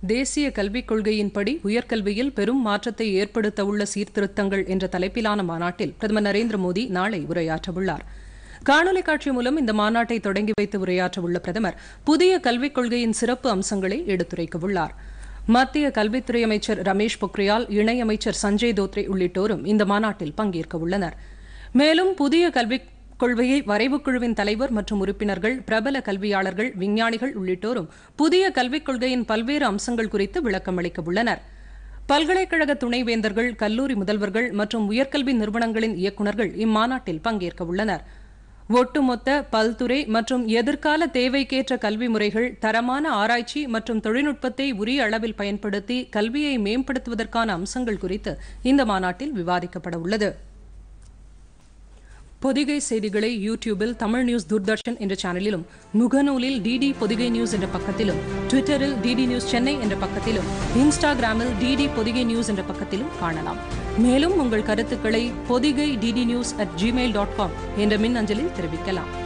தேசிய கல்விக் கொள்கையின்படி உயர்கல்வியில் பெரும் மாற்றத்தை ஏற்படுத்த உள்ள சீர்திருத்தங்கள் என்ற தலைப்பிலான மாநாட்டில் பிரதமர் நரேந்திர மோடி நாளை உரையாற்றவுள்ளார் காணொலி காட்சி மூலம் இந்த மாநாட்டை தொடங்கி வைத்து உரையாற்றவுள்ள பிரதமர் புதிய கல்விக் கொள்கையின் சிறப்பு அம்சங்களை எடுத்துரைக்கவுள்ளார் மத்திய கல்வித்துறை அமைச்சர் ரமேஷ் பொக்ரியால் இணையமைச்சர் சஞ்சய் தோத்ரே உள்ளிட்டோரும் இந்த மாநாட்டில் பங்கேற்க உள்ளனர் மேலும் புதிய கல்விக் கொள்கையை வரைவுக் குழுவின் தலைவர் மற்றும் உறுப்பினர்கள் பிரபல கல்வியாளர்கள் விஞ்ஞானிகள் உள்ளிட்டோரும் புதிய கல்விக் கொள்கையின் பல்வேறு அம்சங்கள் குறித்து விளக்கம் அளிக்க உள்ளனர் பல்கலைக்கழக துணைவேந்தர்கள் கல்லூரி முதல்வர்கள் மற்றும் உயர்கல்வி நிறுவனங்களின் இயக்குநர்கள் இம்மாநாட்டில் பங்கேற்க உள்ளனர் ஒட்டுமொத்த பல்துறை மற்றும் எதிர்கால தேவைக்கேற்ற கல்வி முறைகள் தரமான ஆராய்ச்சி மற்றும் தொழில்நுட்பத்தை உரிய அளவில் பயன்படுத்தி கல்வியை மேம்படுத்துவதற்கான அம்சங்கள் குறித்து இந்த மாநாட்டில் விவாதிக்கப்பட உள்ளது பொதிகை செய்திகளை யூடியூபில் தமிழ் நியூஸ் தூர்தர்ஷன் என்ற சேனலிலும் முகநூலில் டிடி பொதிகை நியூஸ் என்ற பக்கத்திலும் ட்விட்டரில் டிடி நியூஸ் சென்னை என்ற பக்கத்திலும் இன்ஸ்டாகிராமில் டிடி பொதிகை நியூஸ் என்ற பக்கத்திலும் காணலாம் மேலும் உங்கள் கருத்துக்களை Podhigai DD news at Gmail dot com என்ற மின் அஞ்சலில் தெரிவிக்கலாம்